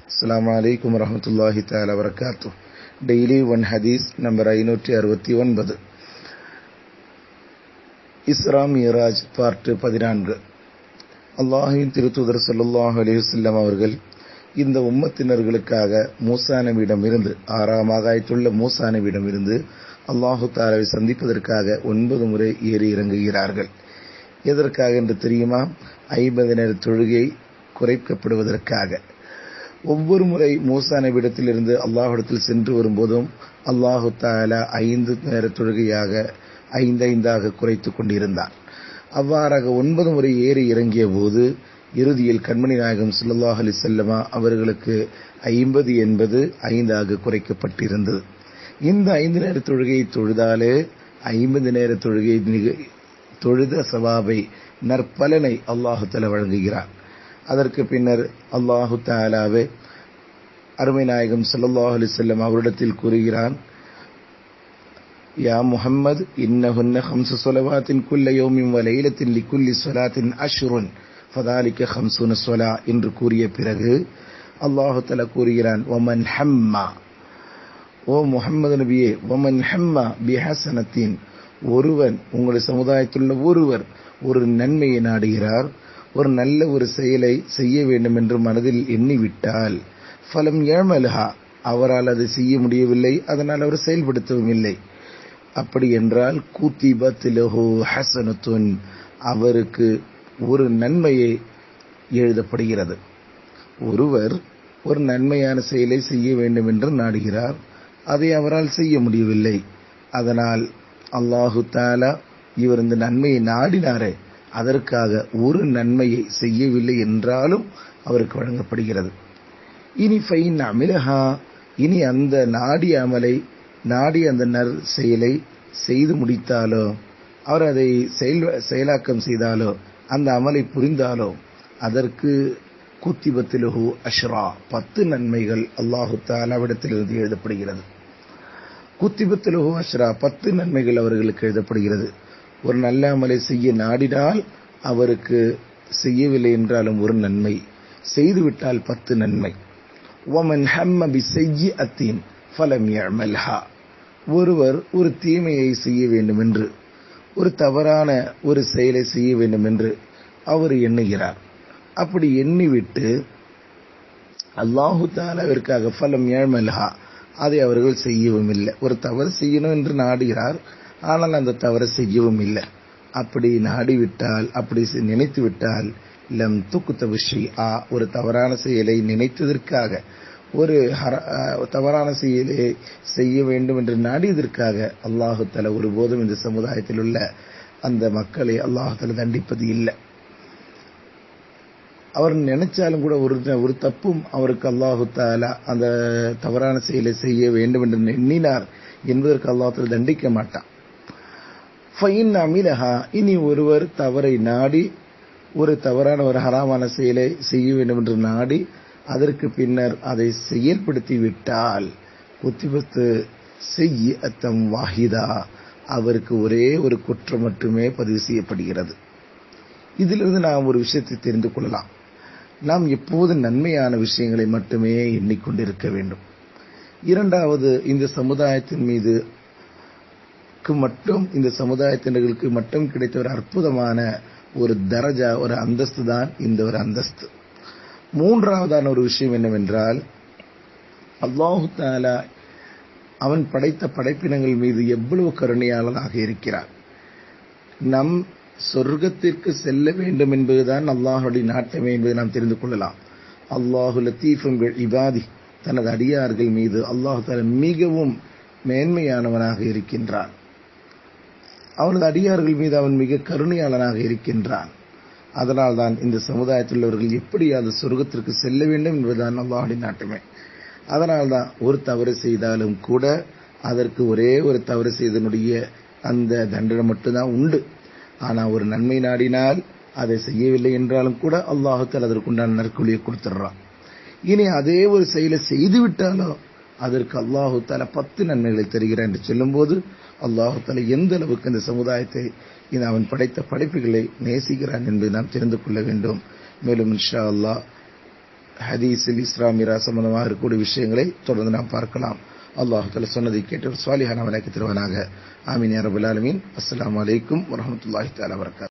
அஸ்ஸலாமு அலைக்கும் வரஹமத்துல்லாஹி தஆலா வரகாத்து டெய்லி ஒன் ஹதீஸ் நம்பர் ஐநூற்றி அறுபத்தி ஒன்பது இஸ்ரா மியராஜ் பார்ட் பதினான்கு அல்லாஹின் திருத்துதர் ஸல்லல்லாஹு அலைஹி வஸல்லம் அவர்கள் இந்த உம்மத்தினர்களுக்காக மூசா நபியிடம் இருந்து ஆறாம் ஆகாயத்துள்ள மூசா நபியிடம் இருந்து அல்லாஹு தாலாவை சந்திப்பதற்காக ஒன்பது முறை ஏறி இறங்குகிறார்கள் எதற்காக என்று தெரியுமா ஐம்பது நேர தொழுகை குறைக்கப்படுவதற்காக ஒவ்வொரு முறை மூசா நபியிடத்திலிருந்து அல்லாஹிடத்தில் சென்று வரும்போதும் அல்லாஹு தாலா ஐந்து நேர தொழுகையாக ஐந்தைந்தாக குறைத்துக் கொண்டிருந்தார் அவ்வாறாக ஒன்பது முறை ஏறி இறங்கிய போது இறுதியில் கண்மணி நாயகம் சுல்லாஹ் அலி செல்லமா அவர்களுக்கு ஐம்பது என்பது ஐந்தாக குறைக்கப்பட்டிருந்தது இந்த ஐந்து நேர தொழுகையை தொழுதாலே ஐம்பது நேர தொழுகை தொழுத சவாபை நற்பலனை அல்லாஹு தலா வழங்குகிறார் அதற்கு பின்னர் அல்லாஹு தாலாவே அருமை நாயகம் சல்லாஹ் அலி செல்லம் அவரிடத்தில் கூறுகிறான் யா முஹம்மது இன்னஹுன்ன ஹம்சு சொலவாத்தின் குல்ல யோமின் வலையிலத்தின் லிக்குல்லி சொலாத்தின் அஷ்ருன் ஃபதாலிக்க ஹம்சுன சொலா என்று கூறிய பிறகு அல்லாஹு தலா கூறுகிறான் ஒமன் ஹம்மா ஓ முகமது நபியே ஒமன் ஹம்மா பிஹசனத்தின் ஒருவன் உங்களுடைய சமுதாயத்திலுள்ள ஒருவர் ஒரு நன்மையை நாடுகிறார் ஒரு நல்ல ஒரு செயலை செய்ய வேண்டும் என்று மனதில் எண்ணிவிட்டால் ஃபலம் ஏழ்மல்ஹா அவரால் அதை செய்ய முடியவில்லை அதனால் அவர் செயல்படுத்தவும் இல்லை அப்படி என்றால் கூத்திபத்திலஹோ ஹசனத்துன் அவருக்கு ஒரு நன்மையை எழுதப்படுகிறது ஒருவர் ஒரு நன்மையான செயலை செய்ய வேண்டும் என்று நாடுகிறார் அதை அவரால் செய்ய முடியவில்லை அதனால் அல்லாஹு தாலா இவர் இந்த நன்மையை நாடினாரே அதற்காக ஒரு நன்மையை செய்யவில்லை என்றாலும் அவருக்கு வழங்கப்படுகிறது இனி ஃபைன் அமிலஹா இனி அந்த நாடிய அமலை நாடி அந்த நர் செயலை செய்து முடித்தாலோ அவர் அதை செயல் செயலாக்கம் செய்தாலோ அந்த அமலை புரிந்தாலோ அதற்கு குத்திபத்திலுஹு அஷ்ரா பத்து நன்மைகள் அல்லாஹு தாலாவிடத்திலிருந்து எழுதப்படுகிறது குத்திபத்திலுஹு அஷ்ரா பத்து நன்மைகள் அவர்களுக்கு எழுதப்படுகிறது ஒரு நல்ல அமலை செய்ய நாடினால் அவருக்கு செய்யவில்லை என்றாலும் ஒரு நன்மை செய்துவிட்டால் பத்து நன்மை ஒமன் ஹம்ம பி செய்யி அத்தீன் ஃபலம் யமல்ஹா ஒருவர் ஒரு தீமையை செய்ய வேண்டும் என்று ஒரு தவறான ஒரு செயலை செய்ய வேண்டும் என்று அவர் எண்ணுகிறார் அப்படி எண்ணிவிட்டு அல்லாஹு தாலாவிற்காக ஃபலம் ஏழ்மல்ஹா அதை அவர்கள் செய்யவும் இல்லை ஒரு தவறு செய்யணும் என்று நாடுகிறார் ஆனால் அந்த தவறு செய்யவும் இல்லை அப்படி நாடிவிட்டால் அப்படி நினைத்து விட்டால் லம் துக்குத்த விஷய ஒரு தவறான செயலை நினைத்ததற்காக ஒரு தவறான செயலை செய்ய வேண்டும் என்று நாடியதற்காக அல்லாஹு தலா ஒருபோதும் இந்த சமுதாயத்தில் உள்ள அந்த மக்களை அல்லாஹு தலா தண்டிப்பது இல்லை அவர் நினைச்சாலும் கூட ஒரு ஒரு தப்பும் அவருக்கு அல்லாஹு தாலா அந்த தவறான செயலை செய்ய வேண்டும் என்று எண்ணினார் என்பதற்கு அல்லாஹு தண்டிக்க மாட்டான் ஃபைன் அமிலஹா இனி ஒருவர் தவறை நாடி ஒரு தவறான ஒரு ஹராமான செயலை செய்ய வேண்டும் என்று நாடி அதற்கு பின்னர் அதை செயல்படுத்தி விட்டால் குத்திபத்து செய்ய அத்தம் வாஹிதா அவருக்கு ஒரே ஒரு குற்றம் மட்டுமே பதிவு செய்யப்படுகிறது இதிலிருந்து நாம் ஒரு விஷயத்தை தெரிந்து கொள்ளலாம் நாம் எப்போது நன்மையான விஷயங்களை மட்டுமே எண்ணிக்கொண்டிருக்க வேண்டும் இரண்டாவது இந்த சமுதாயத்தின் மீது மட்டும் இந்த சமுதாயத்தினர்களுக்கு மட்டும் கிடைத்த ஒரு அற்புதமான ஒரு தரஜா ஒரு அந்தஸ்து தான் இந்த ஒரு அந்தஸ்து மூன்றாவதான ஒரு விஷயம் என்னவென்றால் அல்லாஹு தாலா அவன் படைத்த படைப்பினங்கள் மீது எவ்வளவு கருணையாளனாக இருக்கிறார் நம் சொர்க்கத்திற்கு செல்ல வேண்டும் என்பதுதான் அல்லாஹுடைய நாட்டமே என்பதை நாம் தெரிந்து கொள்ளலாம் அல்லாஹு லத்தீஃபும் இபாதி தனது அடியார்கள் மீது அல்லாஹு தாலா மிகவும் மேன்மையானவனாக இருக்கின்றான் அவனது அடியார்கள் மீது அவன் மிக கருணையாளனாக இருக்கின்றான் அதனால் தான் இந்த சமுதாயத்தில் உள்ளவர்கள் எப்படி அந்த சொர்க்கத்திற்கு செல்ல வேண்டும் என்பதுதான் அல்லாஹுடைய நாட்டமே அதனால் தான் ஒரு தவறு செய்தாலும் கூட அதற்கு ஒரே ஒரு தவறு செய்தனுடைய அந்த தண்டனை மட்டும்தான் உண்டு ஆனால் ஒரு நன்மை நாடினால் அதை செய்யவில்லை என்றாலும் கூட அல்லாஹத்தில் அதற்குண்டான நற்கொழியை கொடுத்துட்றான் இனி அதே ஒரு செயலை செய்து விட்டாலோ அதற்கு அல்லாஹு தால பத்து நன்மைகளை தருகிறான் என்று சொல்லும்போது அல்லாஹு தால எந்த அளவுக்கு இந்த சமுதாயத்தை இந்த அவன் படைத்த படைப்புகளை நேசிக்கிறான் என்பதை நாம் தெரிந்து கொள்ள வேண்டும் மேலும் இன்ஷா அல்லாஹ் ஹதீஸில் இஸ்லாமியரா சம்பந்தமாக இருக்கக்கூடிய விஷயங்களை தொடர்ந்து நாம் பார்க்கலாம் அல்லாஹு தலா சொன்னதை கேட்டு சுவாலிஹான வலைக்கு தருவானாக ஆமீன் யா ரபுல் ஆலமீன் அஸ்ஸலாமு அலைக்கும் வரஹமத்துல்லாஹி தஆலா வரகாத்து